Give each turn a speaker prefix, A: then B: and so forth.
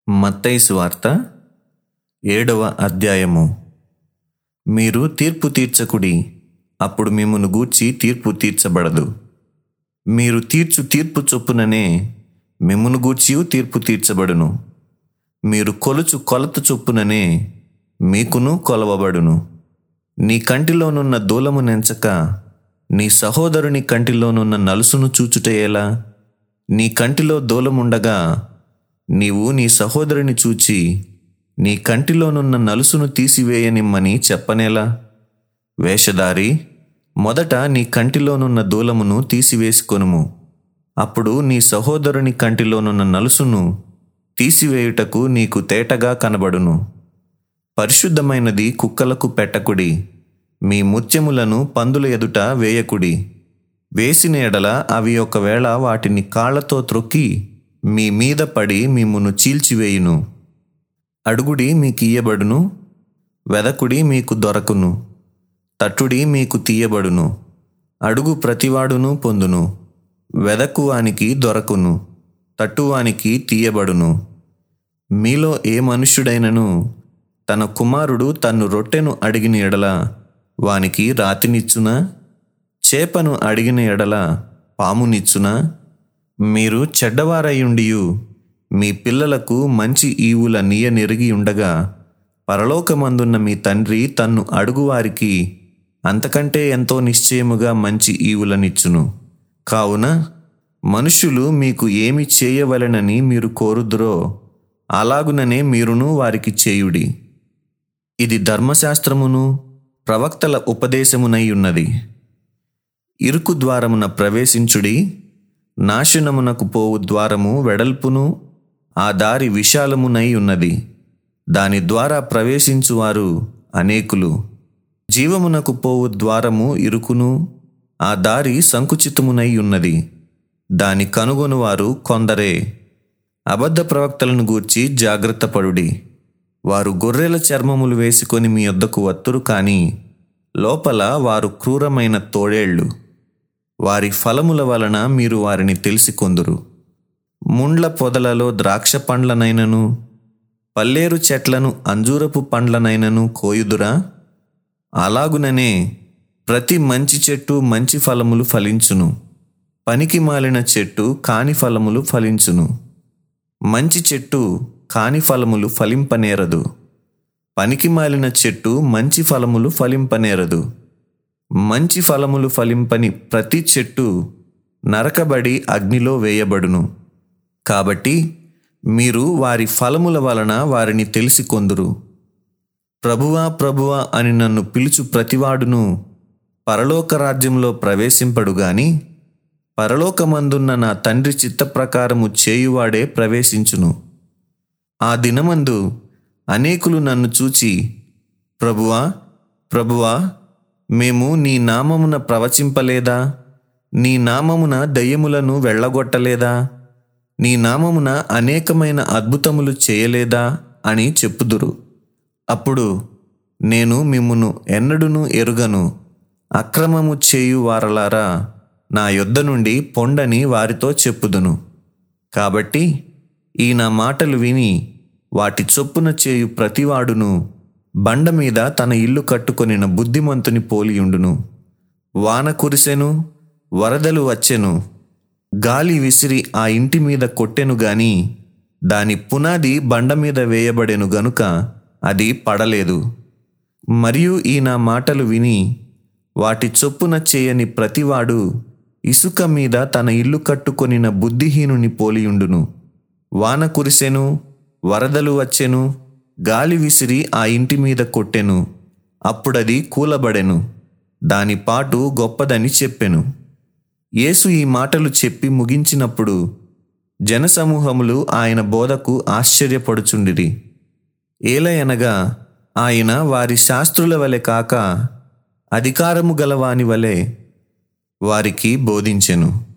A: మత్తయి సువార్త ఏడవ అధ్యాయము మీరు తీర్పు తీర్చకుడి అప్పుడు మిమ్మును గూర్చి తీర్పు తీర్చబడదు మీరు తీర్చు తీర్పు చొప్పుననే మిమ్మును గూర్చి తీర్పు తీర్చబడును మీరు కొలుచు కొలత చొప్పుననే మీకును కొలవబడును నీ కంటిలోనున్న దూలము నెంచక నీ సహోదరుని కంటిలోనున్న నలుసును చూచుటయేలా నీ కంటిలో దూలముండగా నీవు నీ సహోదరుని చూచి నీ కంటిలోనున్న నలుసును తీసివేయనిమ్మని చెప్పనేలా వేషధారి మొదట నీ కంటిలోనున్న దూలమును తీసివేసుకొనుము అప్పుడు నీ సహోదరుని కంటిలోనున్న నలుసును తీసివేయుటకు నీకు తేటగా కనబడును పరిశుద్ధమైనది కుక్కలకు పెట్టకుడి మీ ముత్యములను పందుల ఎదుట వేయకుడి వేసిన ఎడల అవి ఒకవేళ వాటిని కాళ్లతో త్రొక్కి మీ మీద పడి మిమ్మును చీల్చివేయును అడుగుడి మీకు ఇయ్యబడును వెదకుడి మీకు దొరకును తట్టుడి మీకు తీయబడును అడుగు ప్రతివాడును పొందును వెదకువానికి దొరకును తట్టువానికి తీయబడును మీలో ఏ మనుష్యుడైనను తన కుమారుడు తన్ను రొట్టెను అడిగిన ఎడల వానికి రాతినిచ్చునా చేపను అడిగిన ఎడల పామునిచ్చునా మీరు చెడ్డవారయుండియు మీ పిల్లలకు మంచి ఈవుల నీయ నెరిగి ఉండగా పరలోకమందున్న మీ తండ్రి తన్ను అడుగువారికి అంతకంటే ఎంతో నిశ్చయముగా మంచి ఈవులనిచ్చును కావున మనుష్యులు మీకు ఏమి చేయవలెనని మీరు కోరుదురో అలాగుననే మీరును వారికి చేయుడి ఇది ధర్మశాస్త్రమును ప్రవక్తల ఉపదేశమునై ఉన్నది ఇరుకు ద్వారమున ప్రవేశించుడి నాశనమునకు పోవు ద్వారము వెడల్పును ఆ దారి విశాలమునై ఉన్నది దాని ద్వారా ప్రవేశించువారు అనేకులు జీవమునకు పోవు ద్వారము ఇరుకును ఆ దారి సంకుచితమునై ఉన్నది దాని కనుగొనువారు కొందరే అబద్ధ ప్రవక్తలను గూర్చి జాగ్రత్త పడుడి వారు గొర్రెల చర్మములు వేసుకొని మీ వద్దకు వత్తురు కానీ లోపల వారు క్రూరమైన తోడేళ్లు వారి ఫలముల వలన మీరు వారిని తెలిసి కొందురు ముండ్ల పొదలలో ద్రాక్ష పండ్లనైనను పల్లేరు చెట్లను అంజూరపు పండ్లనైనను కోయుదురా అలాగుననే ప్రతి మంచి చెట్టు మంచి ఫలములు ఫలించును పనికి మాలిన చెట్టు కాని ఫలములు ఫలించును మంచి చెట్టు కాని ఫలములు ఫలింపనేరదు పనికి మాలిన చెట్టు మంచి ఫలములు ఫలింపనేరదు మంచి ఫలములు ఫలింపని ప్రతి చెట్టు నరకబడి అగ్నిలో వేయబడును కాబట్టి మీరు వారి ఫలముల వలన వారిని తెలిసి కొందురు ప్రభువా ప్రభువా అని నన్ను పిలుచు ప్రతివాడును పరలోక రాజ్యంలో ప్రవేశింపడు గాని పరలోకమందున్న నా తండ్రి చిత్త ప్రకారము చేయువాడే ప్రవేశించును ఆ దినమందు అనేకులు నన్ను చూచి ప్రభువా ప్రభువా మేము నీ నామమున ప్రవచింపలేదా నీ నామమున దయ్యములను వెళ్ళగొట్టలేదా నీ నామమున అనేకమైన అద్భుతములు చేయలేదా అని చెప్పుదురు అప్పుడు నేను మిమ్మును ఎన్నడును ఎరుగను అక్రమము చేయు వారలారా నా యొద్ద నుండి పొండని వారితో చెప్పుదును కాబట్టి ఈ నా మాటలు విని వాటి చొప్పున చేయు ప్రతివాడును బండ మీద తన ఇల్లు కట్టుకొనిన బుద్ధిమంతుని పోలియుండును వాన కురిసెను వరదలు వచ్చెను గాలి విసిరి ఆ ఇంటి మీద కొట్టెను గాని దాని పునాది బండ మీద వేయబడెను గనుక అది పడలేదు మరియు ఈ నా మాటలు విని వాటి చొప్పున చేయని ప్రతివాడు ఇసుక మీద తన ఇల్లు కట్టుకొనిన బుద్ధిహీనుని పోలియుండును వాన కురిసెను వరదలు వచ్చెను గాలి విసిరి ఆ ఇంటి మీద కొట్టెను అప్పుడది కూలబడెను దాని పాటు గొప్పదని చెప్పెను యేసు ఈ మాటలు చెప్పి ముగించినప్పుడు జనసమూహములు ఆయన బోధకు ఆశ్చర్యపడుచుండిరి ఏలయనగా ఆయన వారి శాస్త్రుల వలె కాక అధికారము గలవాని వలె వారికి బోధించెను